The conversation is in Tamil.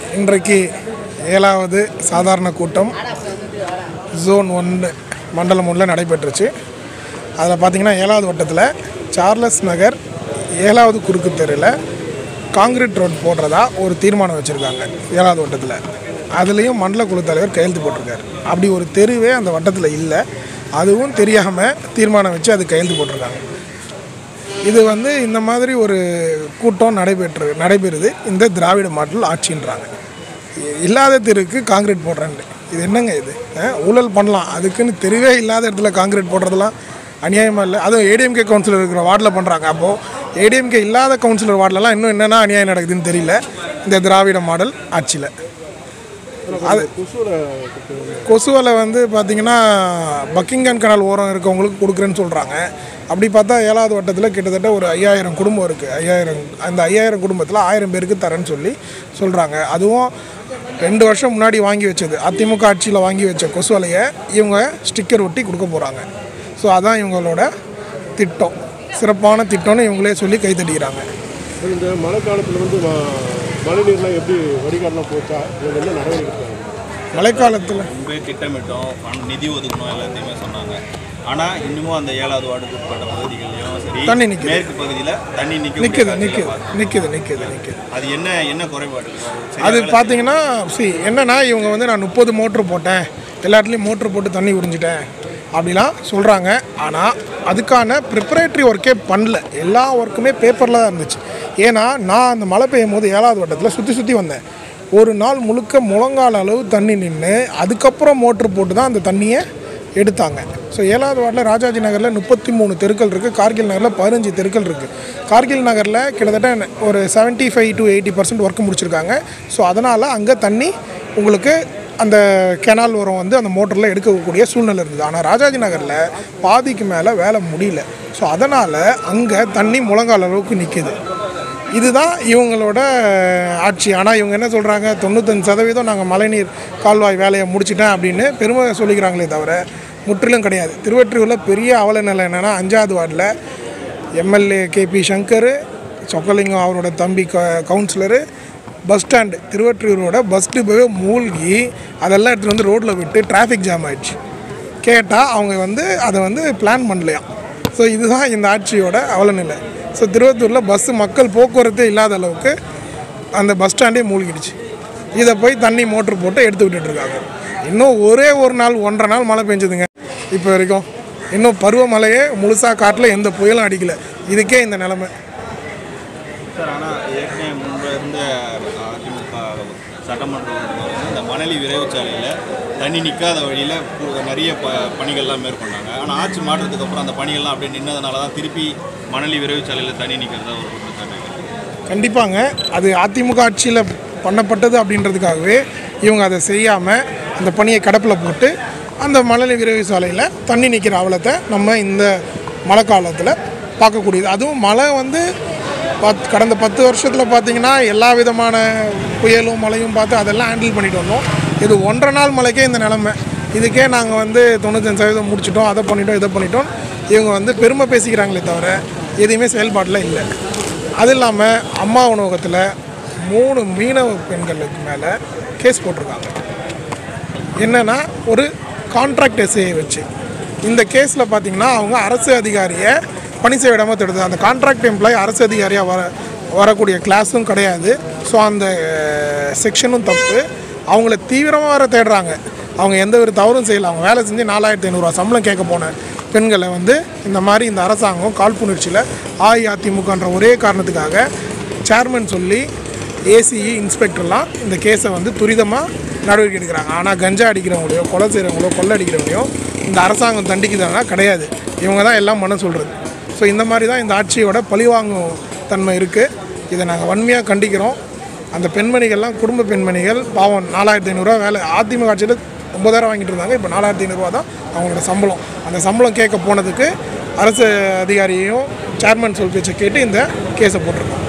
இன்றைக்கு ஏழாவது சாதாரண கூட்டம் ஜோன் ஒன்று மண்டலம் ஒன்றில் நடைபெற்றுச்சு அதில் பார்த்தீங்கன்னா ஏழாவது வட்டத்தில் சார்லஸ் நகர் ஏழாவது குறுக்கு தெருவில் காங்கிரீட் ரோட் போடுறதா ஒரு தீர்மானம் வச்சுருக்காங்க ஏழாவது வட்டத்தில் அதுலேயும் மண்டல குழு தலைவர் கையெழுத்து போட்டிருக்காரு அப்படி ஒரு தெருவே அந்த வட்டத்தில் இல்லை அதுவும் தெரியாமல் தீர்மானம் வச்சு அது கையெழுத்து போட்டிருக்காங்க இது வந்து இந்த மாதிரி ஒரு கூட்டம் நடைபெற்று நடைபெறுது இந்த திராவிட மாடல் ஆட்சின்றாங்க இல்லாத தெருக்கு காங்கிரீட் போடுறேன்னு இது என்னங்க இது அஹ், ஊழல் பண்ணலாம் அதுக்குன்னு தெருவே இல்லாத இடத்துல காங்கிரீட் போடுறதெல்லாம் அநியாயமாக இல்லை அதுவும் ஏடிஎம்கே கவுன்சிலர் இருக்கிற வார்டில் பண்ணுறாங்க அப்போது ஏடிஎம்கே இல்லாத கவுன்சிலர் வார்டிலலாம் இன்னும் என்னென்ன அநியாயம் நடக்குதுன்னு தெரியல இந்த திராவிட மாடல் ஆட்சியில் அது கொசுவலை வந்து பார்த்தீங்கன்னா பக்கிங்ஹாம் கனால் ஓரம் இருக்கவங்களுக்கு கொடுக்குறேன்னு சொல்கிறாங்க அப்படி பார்த்தா ஏழாவது வட்டத்தில் கிட்டத்தட்ட ஒரு ஐயாயிரம் குடும்பம் இருக்குது ஐயாயிரம் அந்த ஐயாயிரம் குடும்பத்தில் ஆயிரம் பேருக்கு தரேன்னு சொல்லி சொல்கிறாங்க அதுவும் ரெண்டு வருஷம் முன்னாடி வாங்கி வச்சது அதிமுக ஆட்சியில் வாங்கி வச்ச கொசுவலையை இவங்க ஸ்டிக்கர் ஒட்டி கொடுக்க போகிறாங்க ஸோ அதான் இவங்களோட திட்டம் சிறப்பான திட்டம்னு இவங்களே சொல்லி கைத்தட்டிக்கிறாங்க இந்த மழை காலத்தில் வந்து ம- மழை நீர்லாம் எப்படி வடிகால்லாம் போச்சா இவங்க என்ன நடவடிக்கை எடுத்தாங்க மழைக்காலத்தில் முன்பே திட்டமிட்டோம் பணம் நிதி ஒதுக்கணும் எல்லாத்தையுமே சொன்னாங்க ஆனால் இன்னமும் அந்த ஏழாவது வார்டுக்கு உட்பட்ட பகுதிகள்லையும் சரி தண்ணி நிக்குது. மேற்கு பகுதியில் தண்ணி நிற்க நிற்குது நிற்குது நிற்குது நிற்குது நிற்குது அது என்ன என்ன குறைபாடு சரி, அது பார்த்தீங்கன்னா சி என்னன்னா இவங்க வந்து நான் முப்பது மோட்ரு போட்டேன் எல்லா இடத்துலையும் மோட்ரு போட்டு தண்ணி உறிஞ்சிட்டேன் அப்படிலாம் சொல்கிறாங்க ஆனால் அதுக்கான ப்ரிப்பரேட்டரி ஒர்க்கே பண்ணல எல்லா ஒர்க்குமே பேப்பரில் தான் இருந்துச்சு ஏன்னா நான் அந்த மழை பெய்யும் போது ஏழாவது வட்டத்தில் சுற்றி சுற்றி வந்தேன் ஒரு நாள் முழுக்க முழங்கால் அளவு தண்ணி நின்று அதுக்கப்புறம் மோட்ரு போட்டு தான் அந்த தண்ணியை எடுத்தாங்க ஸோ ஏழாவது வார்டில் ராஜாஜி நகரில் முப்பத்தி மூணு தெருக்கள் இருக்குது கார்கில் நகரில் பதினஞ்சு தெருக்கள் இருக்குது கார்கில் நகரில் கிட்டத்தட்ட ஒரு 75 five to eighty percent work முடிச்சிருக்காங்க ஸோ அதனால் அங்கே தண்ணி உங்களுக்கு அந்த கெனால் உரம் வந்து அந்த மோட்டரில் எடுக்கக்கூடிய சூழ்நிலை இருந்தது ஆனால் ராஜாஜி நகரில் பாதிக்கு மேலே வேலை முடியல ஸோ அதனால் அங்கே தண்ணி முழங்கால் அளவுக்கு நிற்கிது இதுதான் இவங்களோட ஆட்சி ஆனால் இவங்க என்ன சொல்கிறாங்க தொண்ணூத்தஞ்சு சதவீதம் நாங்கள் மழைநீர் கால்வாய் வேலையை முடிச்சிட்டேன் அப்படின்னு பெருமை சொல்லிக்கிறாங்களே தவிர முற்றிலும் கிடையாது திருவற்றியூரில் பெரிய அவல நிலை என்னென்னா அஞ்சாவது வார்டில் எம்எல்ஏ கேபி சங்கர் சொக்கலிங்கம் அவரோட தம்பி க கவுன்சிலரு பஸ் ஸ்டாண்டு திருவற்றியூரோட பஸ் டிப்போவே மூழ்கி அதெல்லாம் எடுத்துகிட்டு வந்து ரோட்டில் விட்டு டிராஃபிக் ஜாம் ஆயிடுச்சு கேட்டால் அவங்க வந்து அதை வந்து பிளான் பண்ணலையாம் ஸோ இதுதான் இந்த ஆட்சியோட அவலநிலை ஸோ திருவத்தூரில் பஸ்ஸு மக்கள் போக்குவரத்தே இல்லாத அளவுக்கு அந்த பஸ் ஸ்டாண்டே மூழ்கிடுச்சு இதை போய் தண்ணி மோட்ரு போட்டு எடுத்து விட்டுட்டு இருக்காங்க இன்னும் ஒரே ஒரு நாள் ஒன்றரை நாள் மழை பெஞ்சதுங்க இப்போ வரைக்கும் இன்னும் பருவமழையே முழுசாக காட்டில் எந்த புயலும் அடிக்கல இதுக்கே இந்த நிலமை சார் ஆனால் ஏற்கனவே முன்பு இருந்த அதிமுக சட்டமன்ற உறுப்பினர் வந்து இந்த மணலி விரைவு சாலையில் தண்ணி நிற்காத வழியில் நிறைய ப பணிகள்லாம் மேற்கொண்டாங்க ஆனால் ஆட்சி மாற்றத்துக்கு அப்புறம் அந்த பணிகள்லாம் அப்படியே நின்னதுனால தான் திருப்பி மணலி விரைவு சாலையில் தண்ணி நிற்கிறதா ஒரு குற்றச்சாட்டு கண்டிப்பாங்க அது அதிமுக ஆட்சியில் பண்ணப்பட்டது அப்படின்றதுக்காகவே இவங்க அதை செய்யாமல் அந்த பணியை கடப்பில் போட்டு அந்த மணலி விரைவு சாலையில் தண்ணி நிற்கிற அவலத்தை நம்ம இந்த மழை காலத்தில் பார்க்கக்கூடியது அதுவும் மழை வந்து பத் கடந்த பத்து வருஷத்தில் பார்த்தீங்கன்னா எல்லா விதமான புயலும் மழையும் பார்த்து அதெல்லாம் ஹேண்டில் பண்ணிட்டு வந்தோம் இது ஒன்றரை நாள் மழைக்கே இந்த நிலமை இதுக்கே நாங்கள் வந்து தொண்ணூத்தஞ்சு சதவீதம் முடிச்சிட்டோம் அதை பண்ணிட்டோம் இதை பண்ணிட்டோம் இவங்க வந்து பெருமை பேசிக்கிறாங்களே தவிர எதுவுமே செயல்பாட்டில் இல்லை அது இல்லாமல் அம்மா உணவகத்தில் மூணு மீனவ பெண்களுக்கு மேலே கேஸ் போட்டிருக்காங்க என்னென்னா ஒரு கான்ட்ராக்ட் எஸ்ஐயை வச்சு இந்த கேஸில் பார்த்தீங்கன்னா அவங்க அரசு அதிகாரியை பணி செய்ய விடாமல் தடுது அந்த கான்ட்ராக்ட் எம்ப்ளாய் அரசு அதிகாரியாக வர வரக்கூடிய கிளாஸும் கிடையாது ஸோ அந்த செக்ஷனும் தப்பு அவங்கள தீவிரமாக வர தேடுறாங்க அவங்க எந்த ஒரு தவறும் செய்யல அவங்க வேலை செஞ்சு நாலாயிரத்தி ஐநூறுரூவா சம்பளம் கேட்க போன பெண்களை வந்து இந்த மாதிரி இந்த அரசாங்கம் காழ்ப்புணர்ச்சியில் அஇஅதிமுகன்ற ஒரே காரணத்துக்காக சேர்மன் சொல்லி ஏசிஇ இன்ஸ்பெக்டர்லாம் இந்த கேஸை வந்து துரிதமாக நடவடிக்கை எடுக்கிறாங்க ஆனால் கஞ்சா அடிக்கிறவங்களையோ கொலை செய்கிறவங்களோ கொள்ளை அடிக்கிறவங்களையோ இந்த அரசாங்கம் தண்டிக்குதானா கிடையாது இவங்க தான் எல்லாம் பண்ண சொல்கிறது ஸோ இந்த மாதிரி தான் இந்த ஆட்சியோட பழிவாங்கும் தன்மை இருக்குது இதை நாங்கள் வன்மையாக கண்டிக்கிறோம் அந்த பெண்மணிகள்லாம் குடும்ப பெண்மணிகள் பாவம் நாலாயிரத்தி ஐநூறுரூவா வேலை அதிமுக ஆட்சியில் ஒம்பதாயிரம் வாங்கிட்டு இருந்தாங்க இப்போ நாலாயிரத்தி ஐநூறுரூவா தான் அவங்களோட சம்பளம் அந்த சம்பளம் கேட்க போனதுக்கு அரசு அதிகாரியையும் சேர்மன் சொல் பேச்சை கேட்டு இந்த கேஸை போட்டிருக்காங்க